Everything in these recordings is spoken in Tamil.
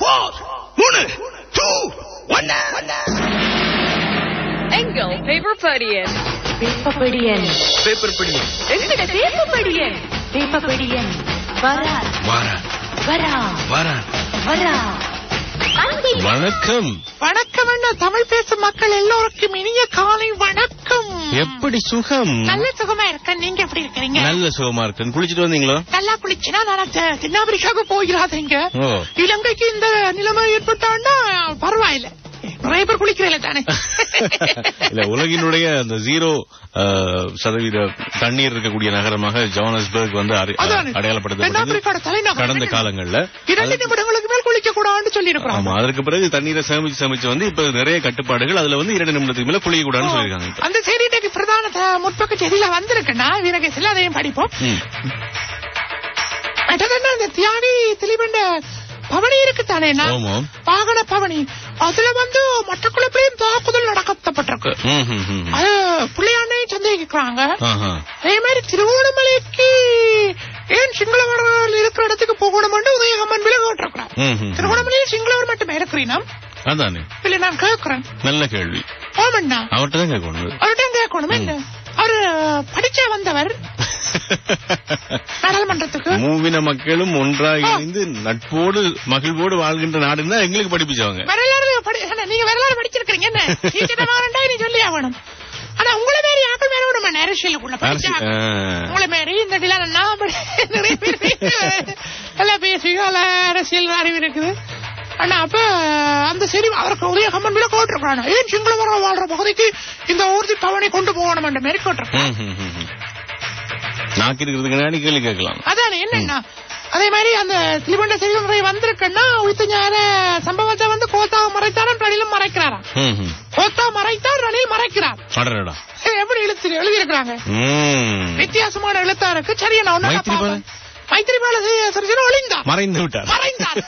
ஸ்குவாட் மூணு டூ ஒன்னு எங்கள் பேப்பர் படியன் பேப்பபடியன் பேப்பர் படி எங்கட பேப்பபடியன் பேப்பபடியன் வரா வார வரா வார வரா வணக்கம் வணக்கம் அண்ணா தமிழ் பேசும் மக்கள் எல்லோருக்கும் இனிய காலை வணக்கம் எப்படி சுகம் நல்ல சுகமா இருக்கேன் நீங்க எப்படி இருக்கிறீங்க நல்ல சுகமா இருக்கேன் குளிச்சிட்டு வந்தீங்களா நல்லா குளிச்சுனா நான் தெ- தென்னாப்பிரிக்காவுக்கு போகிறாதீங்க ஓ இலங்கைக்கு இந்த நிலைமை ஏற்பட்டான்னா பரவாயில்ல நிறைய பேர் குளிக்கிறீங்களே தானே இல்ல உலகினுடைய அந்த ஜீரோ அஹ், சதவீத தண்ணீர் இருக்கக்கூடிய நகரமாக ஜோனஸ்பர்க் வந்து அரை- அதானே. அடையாளப்படுத்தப்பட்டது தென்னாப்பிரிக்காவோட தலைநகரம். கடந்த காலங்கள்ல இரண்டு அது- நிமிடங்களுக்கு மேல் குளிக்க கூடாதுன்னு சொல்லி ஆமா அதற்கு பிறகு தண்ணீரை சேமிச்சு சேமிச்சு வந்து இப்ப நிறைய கட்டுப்பாடுகள் அதுல வந்து இரண்டு நிமிடத்துக்கு மேல குளிக்க கூடாதுன்னு சொல்லிருக்காங்க இப்ப. அந்த செய்தி இன்னைக்கு பிரதான த- முற்பக்க செய்தியில வந்திருக்குன்னா வீரகேசில அதையும் படிப்போம் ம். அடுத்தது என்ன இந்த தியாகி திலீபண்ட பவனி இருக்குத்தானே ஆமாம். வாகன பவனி அதுல வந்து மட்டக்குழப்பிலையும் தாக்குதல் நடத்தப்பட்டிருக்கு ம், ம், ம். அது பிள்ளையாண்டையும் சந்தேகிக்கிறாங்க ஆஹா. அதே மாதிரி திருவோணமலைக்கு ஏன் சிங்களவர்கள் இருக்கிற இடத்துக்கு போகணும்னு உதயகம்மன் விலை கேட்டிருக்கிறார் ம், ம், ம். திருவோணமலையில் சிங்களவர் மட்டுமே இருக்கிறீனா அதானே இல்ல நான் கேட்கிறேன் நல்ல கேள்வி ஓமண்ணா அவர்கிட்ட தான் கேட்கணும் அவர்கிட்ட கேட்கணும் என்ன அவரு படிச்சே வந்தவர் நாடாளுமன்றத்துக்கு மூவின மக்களும் ஒன்றாக இணைந்து நட்போடு மகிழ்வோடு வாழ்கின்ற நாடுன்னா எங்களுக்கு படிப்பிச்சவங்க வரலாறு படி அண்ணா, நீங்க வரலாறு படிச்சிருக்கீங்க என்ன டீச்சரமாரண்டா நீ சொல்லி ஆகணும் ஆனா உங்களை மாரி ஆக்கள் மேல விட மாட்டேன் அரசியலுக்குள்ள படிச்சா அரசி- ஆ. உங்களை மாரி இந்த டில நான் படி- நிறைய பேர் பேசி- எல்லாம் பேசி நல்ல அரசியல் அறிவு இருக்குது அண்ணா அப்ப அந்த சரி அவருக்கு உதய கம்மன் விட கோட்டிருக்காங்க ஏன் சிங்களவர்கள் வாழ்ற பகுதிக்கு இந்த ஊர்தி பவனை கொண்டு போகணும் என்ற மாரி கோட்டிருக்காங்க ம், ம், ம், ம். நாக்கு இருக்கிறதுக்கு முன்னாடி கேள்வி கேட்கலாம் அதானே என்னன்னா அதே மாதிரி அந்த திலிபண்ட செய்தி முறை வந்திருக்குன்னா உயித்து ஞான சம்பவத்தை வந்து கோத்தாவை மறைத்தாரும் ரணிலும் மறைக்கிறாராம் ம், ம். கோத்தா மறைத்தார் ரணில் மறைக்கிறார் அடடடா இது எப்படி எழுத்து எழுதி இருக்கிறாங்க ம். வித்தியாசமான எழுத்தா இருக்கு சரி நான் ஒண்ணு மைத்திரிபால? மைத்திரிபால சரி ஒளிந்தார் மறைந்து விட்டார் மறைந்தார்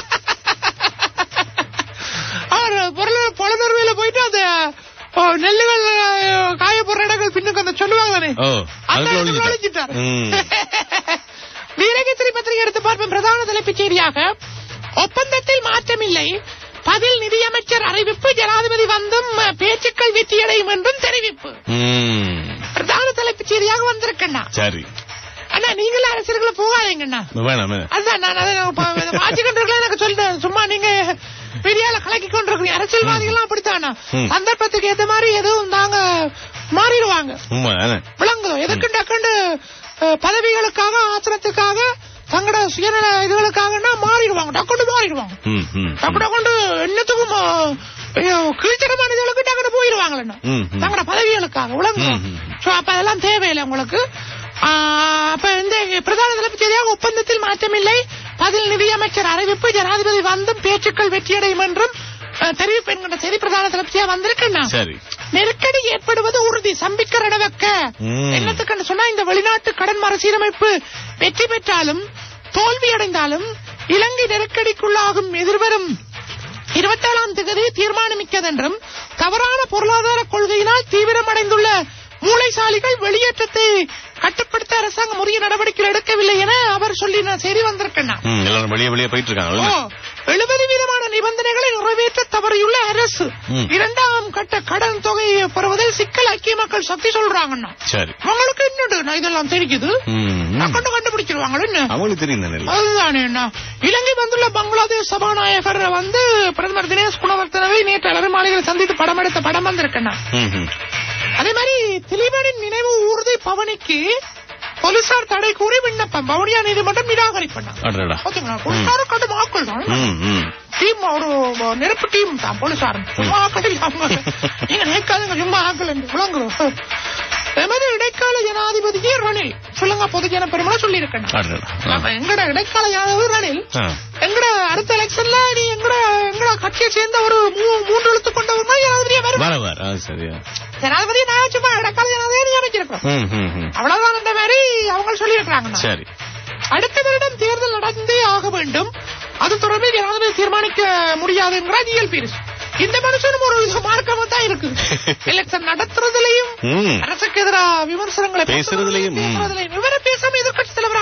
அவர் பொருள் பொலனர்வையில போயிட்டு அந்த ஓ, நெல்லுகள் அஹ், காய போடுற இடங்கள் பின்னுக்கு அந்த சொல்லுவாங்க தானே ஓ அந்த அதுக்குள்ள இடத்துல ஒளிஞ்சிட்டார். ஒளிஞ்சிட்டார் ம். வீரகேசரி பத்திரிகை எடுத்து பார்ப்போம் பிரதான தலைப்புச் செய்தியாக ஒப்பந்தத்தில் மாற்றமில்லை பதில் நிதியமைச்சர் அறிவிப்பு ஜனாதிபதி வந்தும் அஹ், பேச்சுக்கள் வெற்றியடையும் என்றும் தெரிவிப்பு ம். பிரதான தலைப்புச் செய்தியாக வந்திருக்கண்ணா சரி அண்ணா நீங்களும் அரசியலுக்குள்ள போகாதீங்கண்ணா வேணாமே அதுதான் நான் அதை வாசிக்கின்ற எனக்கு சொல்லிட்டேன் சும்மா நீங்க பெரியால கலக்கி கொண்டிருக்கீங்க அரசியல்வாதிகள் அப்படித்தானா ம். சந்தர்ப்பத்துக்கு ஏத்த மாதிரி எதுவும் தாங்க மாறிடுவாங்க உண்மை தானே? விளங்குதோ எதுக்கு டக்குண்டு அஹ், பதவிகளுக்காக ஆசனத்துக்காக தங்களோட சுயநல இதுகளுக்காகனா மாறிடுவாங்க டக்குண்டு மாறிடுவாங்க ம், ம், டக்கு ம். டக்குண்டு என்னத்துக்கும் அஹ், ஐயோ, கீழ்த்தரமான இதுகளுக்கு டக்குண்டு போயிடுவாங்கல்ல ம், ம். தங்களோட பதவிகளுக்காக விளங்குதோ ம், ம். சோ அப்ப அதெல்லாம் தேவையில்லை உங்களுக்கு ஆ, அப்ப இந்த பிரதான தலைப்புச் செய்தியாக ஒப்பந்தத்தில் மாற்றமில்லை பதில் நிதியமைச்சர் அறிவிப்பு ஜனாதிபதி வந்தும் பேச்சுக்கள் வெற்றியடையும் என்றும் அஹ், தெரிவிப்பு என்கின்ற செய்தி பிரதான தலைப்புச்சியா வந்திருக்குண்ணா சரி நெருக்கடி ஏற்படுவது உறுதி சம்பிக்க நடவக்க ம். என்னத்துக்குன்னு சொன்னா இந்த வெளிநாட்டு கடன் மறுசீரமைப்பு வெற்றி பெற்றாலும் தோல்வி அடைந்தாலும் இலங்கை நெருக்கடிக்குள்ளாகும் எதிர்வரும் இருபத்தேழாம் தேதி தீர்மானமிக்கதென்றும் தவறான பொருளாதார கொள்கையினால் தீவிரமடைந்துள்ள மூளைசாலிகள் வெளியேற்றத்தை கட்டுப்படுத்த அரசாங்கம் உரிய நடவடிக்கை எடுக்கவில்லை என அவர் சொல்லி நான் செய்தி வந்திருக்கேன் ம், எல்லாரும் வெளியே வெளியே போயிட்டு இருக்காங்க எழுபது வீதமான நிபந்தனைகளை நிறைவேற்ற தவறியுள்ள அரசு ம். இரண்டாம் கட்ட கடன் தொகையை பெறுவதில் சிக்கல் ஐக்கிய மக்கள் சக்தி சொல்றாங்கண்ணா சரி உங்களுக்கு என்னடு நான் இதெல்லாம் தெரிக்குது ம், ம். நான் கொண்டு கண்டுபிடிச்சிருவாங்களோ என்ன அவங்களுக்கு தெரியும் தானே எல்லாம். அதுதானே அண்ணா இலங்கை வந்துள்ள பங்களாதேஷ் சபாநாயகர் வந்து பிரதமர் தினேஷ் குணவர்த்தனவை நேற்று அலரி மாளிகையில் சந்தித்து படம் எடுத்த படம் வந்திருக்கண்ணா ம், ம். அதே மாதிரி திலீபனின் நினைவு ஊர்தி பவனிக்கு போலீசார் தடை கூறி விண்ணப்பம் வவுனியா நீதிமன்றம் நிராகரிப்பண்ணா அடடடா பாத்தீங்களா போலீசாரும் கடும் ஆக்கள் தான் ம், ம். டீம் ஒரு நெருப்பு டீம் தான் போலீசாரும் சும்மா ஆக்கள் இல்லாம நீங்க நினைக்காதுங்க சும்மா ஆக்கள் என்று விளங்குறோம் எமது இடைக்கால ஜனாதிபதியே ரணில் சொல்லுங்க பொதுஜன பெருமளை சொல்லியிருக்கேன் அடடா. ஆமா, எங்கட இடைக்கால ஜனாதிபதி ரணில் ஆ. எங்கட அடுத்த எலெக்ஷன்ல நீ எங்கட எங்கட கட்சியை சேர்ந்த ஒரு மூ- மூன்று எழுத்து கொண்டவர் தான் ஜனாதிபதியா வரும் வர வர அது சரியா ஜனாதிபதி நான் சும்மா இடைக்கால ஜனாதிபதியா நியமிச்சிருக்கோம் ம், ம், ம். அவ்வளவுதான் இந்த மாதிரி அவங்க சொல்லியிருக்காங்க சரி அடுத்த வருடம் தேர்தல் நடந்தே ஆக வேண்டும் அது தொடர்பில் ஜனாதிபதி தீர்மானிக்க முடியாது என்கிறார் ஜிஎல் பீரிஸ் இந்த மனுஷனும் ஒரு வித மார்க்கமா தான் இருக்கு எலெக்ஷன் நடத்துறதுலயும் ம். அரசுக்கு எதிராக விமர்சனங்களை பேசுறதுலயும், ம். பேசுறதுலயும் இவரை பேசாம எதிர்கட்சி தலைவர்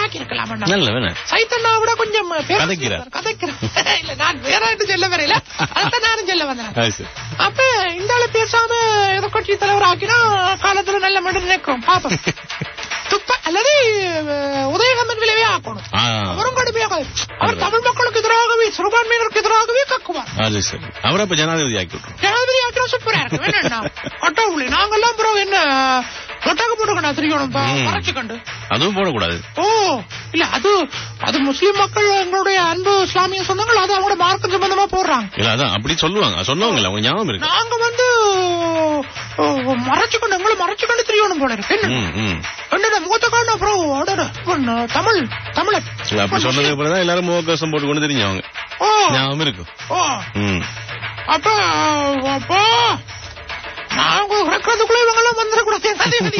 ஆக்கி இருக்கலாம் அண்ணா. நல்ல வேணா சைத்தண்ணா விட கொஞ்சம் பேச- கதைக்கிறார். கதைக்கிறார் இல்ல நான் வேற ஆட்டு சொல்ல வரையில அதான் நானும் சொல்ல வந்தேன் அது சரி அப்ப இந்த ஆளு பேசாம எதிர்கட்சி தலைவர் ஆக்கினா காலத்துல நல்ல மண்டு நினைக்கும் பாப்போம் துப்ப அல்லது அஹ், உதயகம்மன் விளைவே ஆக்கணும் ஆ, அவரும் கடுமையாக அவர் தமிழ் மக்களுக்கு எதிராகவே சிறுபான்மையினருக்கு எதிராகவே கக்குவார் அது சரி அவரை அப்ப ஜனாதிபதி ஆக்கி விட்டுரும் ஜனாதிபதி ஆக்கினா சூப்பரா இருக்கு வேணா ஒட்டவுளி நாங்கெல்லாம் பிறகு என்ன ஒட்டக போட்டுக்கணும் திரியணும் ம். மறைச்சு கண்டு அதுவும் போடக்கூடாது ஓ இல்ல அது அது முஸ்லிம் மக்கள் எங்களுடைய அன்பு இஸ்லாமிய சொந்தங்கள் அது அவங்களோட மார்க்கம் சம்பந்தமா போடுறாங்க இல்ல அதான் அப்படி சொல்லுவாங்க சொன்னவங்கல்ல அவங்க ஞாபகம் இருக்கு நாங்க வந்து ஓ, மறைச்சுக்கொண்டு எங்களை மறைச்சுக்கொண்டு திரியணும் போல இருக்கு என்ன ம், ம். என்னடா மூத்த காரணம் அப்புறம் அடடா, பொண்ணு, தமிழ் தமிழர் இல்ல, அப்படி சொன்னதுக்கு அப்புறம் தான் எல்லாரும் முகக்கவசம் போட்டு கொண்டு தெரிஞ்சவங்க ஓ ஞாபகம் இருக்கும் ஓ ம். அப்ப அப்பா நாங்க இறக்கிறதுக்குள்ள இவங்க எல்லாம் வந்துடக்கூடாது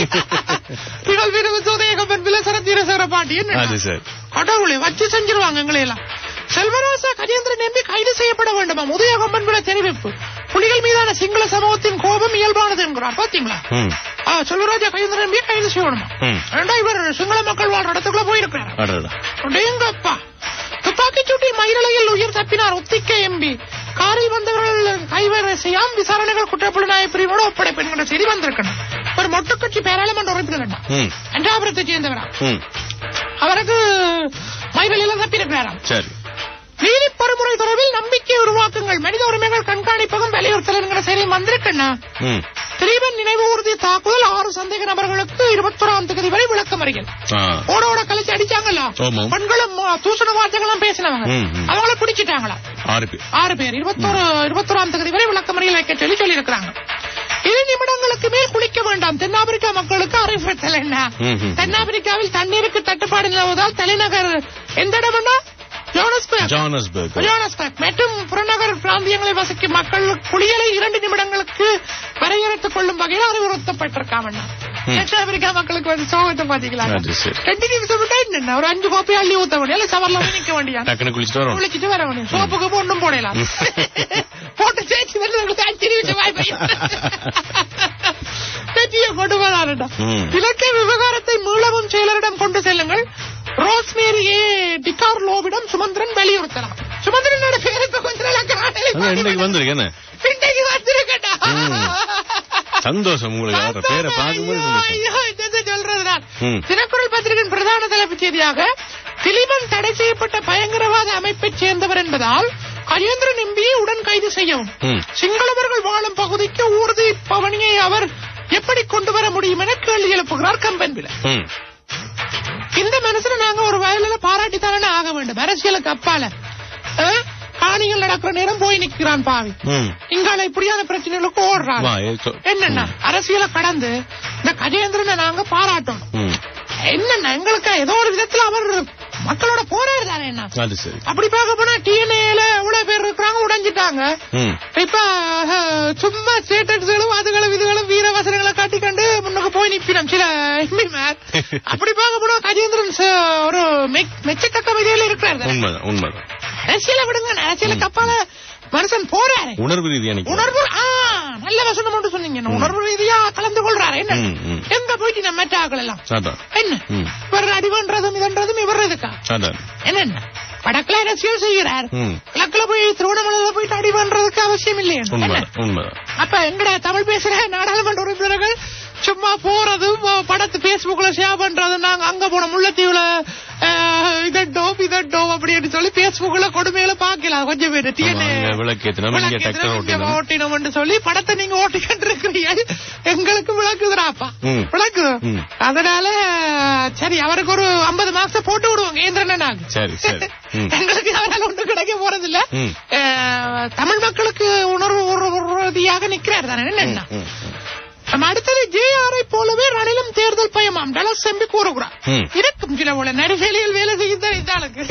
இவள் வீரவு சோதேகப்பன் விலசர தீரசர பாண்டி அது என்ன சரி கடவுளை வச்சு செஞ்சிருவாங்க எங்களை எல்லாம் செல்வராசா கஜேந்திரன் எம்பி கைது செய்யப்பட வேண்டுமா உதயகம்பன் விட தெரிவிப்பு புலிகள் மீதான சிங்கள சமூகத்தின் கோபம் இயல்பானது என்கிறார் பாத்தீங்களா ம், ஆ, செல்வராஜா கஜேந்திரன் எம்பி கைது செய்யணுமா ம். ஏண்டா இவர் சிங்கள மக்கள் வாழ்ற இடத்துக்குள்ள போயிருக்கிறார் அடடா. அடேங்கப்பா துப்பாக்கிச் சூட்டில் மயிரிழையில் உயிர் தப்பினார் ஒத்திக்க எம்பி காரில் வந்தவர்கள் கைவரிசையாம் விசாரணைகள் குற்றப்புலனாய பிரிவோடு ஒப்படைப்பு என்கிற செய்தி வந்திருக்கணும் ஒரு மொட்டுக்கட்சி பேராளுமன்ற உறுப்பினர் வேண்டாம் ம், அஞ்சாபுரத்தை சேர்ந்தவரா ம். அவருக்கு மயிரிழையில் தப்பியிருக்கிறாராம் சரி நீதி பொறுமுறை தொடர்பில் நம்பிக்கை உருவாக்குங்கள் மனித உரிமைகள் கண்காணிப்பகம் வலியுறுத்தல் என்கிற செய்தி வந்திருக்கண்ணா ம். திலீபன் நினைவு ஊர்தி தாக்குதல் ஆறு சந்தேக நபர்களுக்கு இருபத்தொராம் தேதி வரை விளக்கம் அறிகள் ஆ. ஓட ஓட கழிச்சு அடிச்சாங்கல்ல ஆமாம். பெண்களும் ஆ, தூசண வார்த்தைகளும் பேசினவங்க ம், ம். அவங்கள பிடிச்சிட்டாங்களா ஆறு பேர் ஆறு பேர் இருபத்தொரு இருபத்தொராம் தேதி வரை விளக்கமறியல் வைக்க சொல்லி சொல்லியிருக்கிறாங்க இரு நிமிடங்களுக்கு மேல் குளிக்க வேண்டாம் தென்னாப்பிரிக்கா மக்களுக்கு அறிவுறுத்தல் என்ன ம், ம். தென்னாப்பிரிக்காவில் தண்ணீருக்கு தட்டுப்பாடு நிலவுவதால் தலைநகர் எந்த இடம்னா ஜோனஸ்பர்க் ஜானஸ்பர்க் ஜோனஸ்பர்க் மற்றும் புறநகர் பிராந்தியங்களில் வசிக்கும் மக்கள் குளியலை இரண்டு நிமிடங்களுக்கு வரையறுத்துக் கொள்ளும் வகையில் அறிவுறுத்தப்பட்டிருக்காமண்ணா ம். தென்னாப்பிரிக்கா மக்களுக்கு வந்து சோகத்தை பாத்தீங்களா அது சரி. ரெண்டு நிமிஷம் விட்டா என்ன ஒரு அஞ்சு கோப்பை அள்ளி ஊத்த வேண்டிய இல்ல சவர்ல போய் நிக்க வேண்டியா டக்குன்னு குளிச்சுட்டு வரும் குளிச்சிட்டு வர வேண்டிய சோப்புக்கு ஒண்ணும் போடலாம் போட்டு தேய்ச்சி வந்து அஞ்சு நிமிஷம் வாய்ப்பு தேச்சிய கொண்டு வராருடா ம். இலக்கிய விவகாரத்தை மீளவும் செயலரிடம் கொண்டு செல்லுங்கள் ரோஸ்மேரி ஏ டிகார்லோவிடம் சுமந்திரன் வலியுறுத்தலாம் சுமந்திரனோட பேரு இப்ப கொஞ்ச நாளா காணலை அதான் இன்னைக்கு வந்திருக்கு என்ன இன்னைக்கு வந்திருக்கடா ம். சந்தோஷம் உங்களுக்கு அவரோட பேரை பார்க்கும்போது சந்தோஷம் ஐயோ, என்னது சொல்றதுதான். ம். தினக்குரல் பத்திரிகையின் பிரதான தலைப்புச் செய்தியாக திலீபன் தடை செய்யப்பட்ட பயங்கரவாத அமைப்பைச் சேர்ந்தவர் என்பதால் கஜேந்திரன் எம்பியை உடன் கைது செய்யவும் ம். சிங்களவர்கள் வாழும் பகுதிக்கு ஊர்தி பவனியை அவர் எப்படி கொண்டு வர முடியும் என கேள்வி எழுப்புகிறார் கம்பன் விலை ம். இந்த மனுஷனை நாங்க ஒரு வயலில பாராட்டித்தானே ஆக வேண்டும் அரசியலுக்கு அப்பால ஆ? காணிகள் நடக்கிற நேரம் போய் நிக்கிறான் பாவி ம். இங்கால இப்படியான பிரச்சனைகளுக்கு ஓடுறான் வா, ஏ, சொ- என்னன்னா அரசியலை கடந்து இந்த கஜேந்திரனை நாங்க பாராட்டணும் ம். என்னன்னா எங்களுக்கு ஏதோ ஒரு விதத்துல அவர் மக்களோட போராடு தானே என்ன அது சரி அப்படி பார்க்க போனா டிஎன்ஏல எவ்வளவு பேர் இருக்கிறாங்க உடைஞ்சிட்டாங்க ம். இப்ப அஹ், சும்மா ஸ்டேட்டஸ்களும் அதுகளும் இதுகளும் வீர வசனங்களை காட்டிக்கொண்டு முன்னுக்கு போய் நிப்பிடும் சில எம்பிமார் அப்படி பார்க்க போனா கஜேந்திரன் ச- ஒரு மெச்- மெச்சத்தக்க வகையில இருக்கிறார் தானே. உண்மைதான் உண்மைதான் அரசியலை விடுங்க அரசியலுக்கு அப்பால மனுஷன் போறாரு உணர்வு ரீதியா நினைக்கிறேன் உணர்வு ஆ, நல்ல வசனம் ஒன்று சொன்னீங்க உணர்வு ரீதியா கலந்து கொள்றாரு என்ன ம், ம். எங்க போயிட்டு நம்ம மெட்டாக்கள் எல்லாம் அதான் என்ன ம். இவர் அடிவன்றதும் இதன்றதும் இவர் இருக்கா அதான் என்னென்ன வடக்குல அரசியல் செய்கிறார் ம். கிழக்குல போய் திருவண்ணாமலையில போயிட்டு அடி பண்றதுக்கு அவசியம் இல்லையே என்ன? உண்மைதான் உண்மைதான் அப்ப எங்கட தமிழ் பேசுற நாடாளுமன்ற உறுப்பினர்கள் சும்மா போறதும் அஹ், படத்து பேஸ்புக்ல ஷேர் பண்றதும் நாங்க அங்க போன முல்லைத்தீவுல அஹ், இதட்டோம் இதட்டோம் அப்படின்னு சொல்லி பேஸ்புக்ல கொடுமையில பாக்கலாம் கொஞ்சம் பேர் ஆமா, அங்க விளக்கேத்தினோம், இங்க tractor ஓட்டினோம். ஓட்டினோம் சொல்லி படத்தை நீங்க ஓட்டிக்கிட்டு இருக்கிறீங்க எங்களுக்கு விளக்குதுறாப்பா ம். விளக்குது ம். அதனால சரி அவருக்கு ஒரு 50 மார்க்ஸ் போட்டு விடுவோங்க ஏந்திரனாக சரி சரி ம். எங்களுக்கு அவரால் ஒன்றும் கிடைக்க போறதில்ல ம். அஹ், தமிழ் மக்களுக்கு உணர்வு உறுதியாக நிக்கிறார் தானே என்ன ம், ம். நம்ம அடுத்தது ஜேஆரை போலவே ரணிலும் தேர்தல் பயமாம் டலஸ் எம்பி கூறுகிறார் ம். இருக்கும் சில போல நடுவேலியில் வேலை செய்யுதான் இதாளுக்கு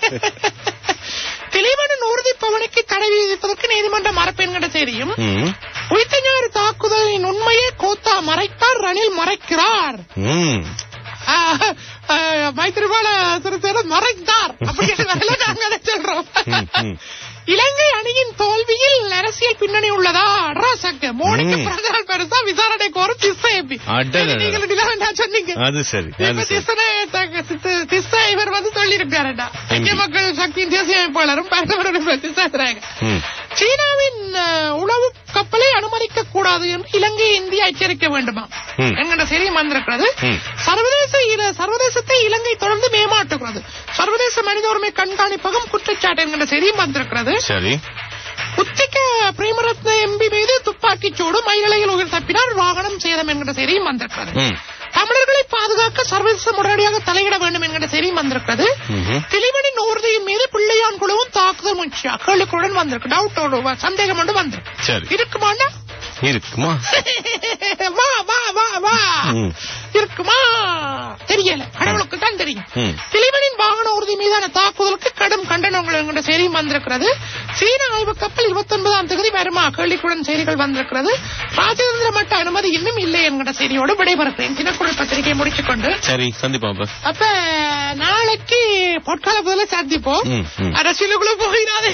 திலீபனின் உறுதி பவனுக்கு தடை விதிப்பதற்கு நீதிமன்றம் மறப்பெண்கிற செய்தியும் ம். உயிர்த்த ஞாயிறு தாக்குதலின் உண்மையை கோத்தா மறைத்தார் ரணில் மறைக்கிறார் ம். ஆஹ், ஆஹ், மைத்திரிபால சிறுத்தையிடம் மறைத்தார் அப்படின்னு வரல நாங்க அதை சொல்றோம் ம், ம். இலங்கை அணியின் தோல்வியில் அரசியல் பின்னணி உள்ளதா ராசக்க மோடிக்கு ம். பிறந்தநாள் பெருசா விசாரணை கோரும் திசை தம்பி அடடடட. நீங்கள் இப்படிலாம் வேண்டாம் சொன்னீங்க அது சரி இப்ப அது சரி திஸ்ஸனை தங்க- திஸ்- திஸ்ஸா இவர் வந்து சொல்லியிருக்காருடா எம்பி. ஐக்கிய மக்கள் சக்தியின் தேசிய அமைப்பாளரும் பரதவரும் திசாசுறாங்க ம். சீனாவின் அஹ், உளவு கப்பலை அனுமதிக்க கூடாது என்று இலங்கை இந்தியா எச்சரிக்க வேண்டுமா ம். என்கிற செய்தியும் வந்திருக்கிறது ம். சர்வதேச இல- சர்வதேசத்தை இலங்கை தொடர்ந்து மேமாட்டுகிறது சர்வதேச மனித உரிமை கண்காணிப்பகம் குற்றச்சாட்டு என்கிற செய்தியும் வந்திருக்கிறது சரி உத்திக்க பிரேமரத்ன எம்பி மீது துப்பாக்கிச் சூடு மயிலையில் உயிர் தப்பினார் வாகனம் சேதம் என்கிற செய்தியும் வந்திருக்கிறது ம். தமிழர்களை பாதுகாக்க சர்வதேசம் உடனடியாக தலையிட வேண்டும் என்கிற செய்தியும் வந்திருக்கிறது ம்ஹும். திலிவனின் ஊர்தியின் மீது பிள்ளையான் குழுவும் தாக்குதல் முயற்சி அக்களுக்குடன் வந்திருக்கு டவுட்டோடு சந்தேகம் ஒன்று வந்திருக்கு சரி இருக்குமாண்ணா இருக்குமா வா வா வா வா ம். இருக்குமா தெரியல கடவுளுக்கு தான் தெரியும் ம். திலிவனின் வாகன உறுதி மீதான தாக்குதலுக்கு கடும் கண்டனங்கள் என்கிற செய்தியும் வந்திருக்கிறது சீன ஆய்வு கப்பல் இருபத்தி ஒன்பதாம் தேதி வருமா கேள்விக்குடன் செய்திகள் வந்திருக்கிறது ராஜதந்திர மட்ட அனுமதி இன்னும் இல்லை என்கிற செய்தியோடு விடைபெறுகிறேன் தினக்குரல் பத்திரிகை முடிச்சுக் கொண்டு சரி சந்திப்போம் அப்ப அப்ப நாளைக்கு பொற்கால முதல்ல சந்திப்போம் ம், ம். அரசியலுக்குள்ள போயிடாதே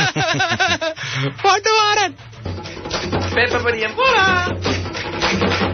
போட்டு வாரன் பேப்பர் படியம் போலாம்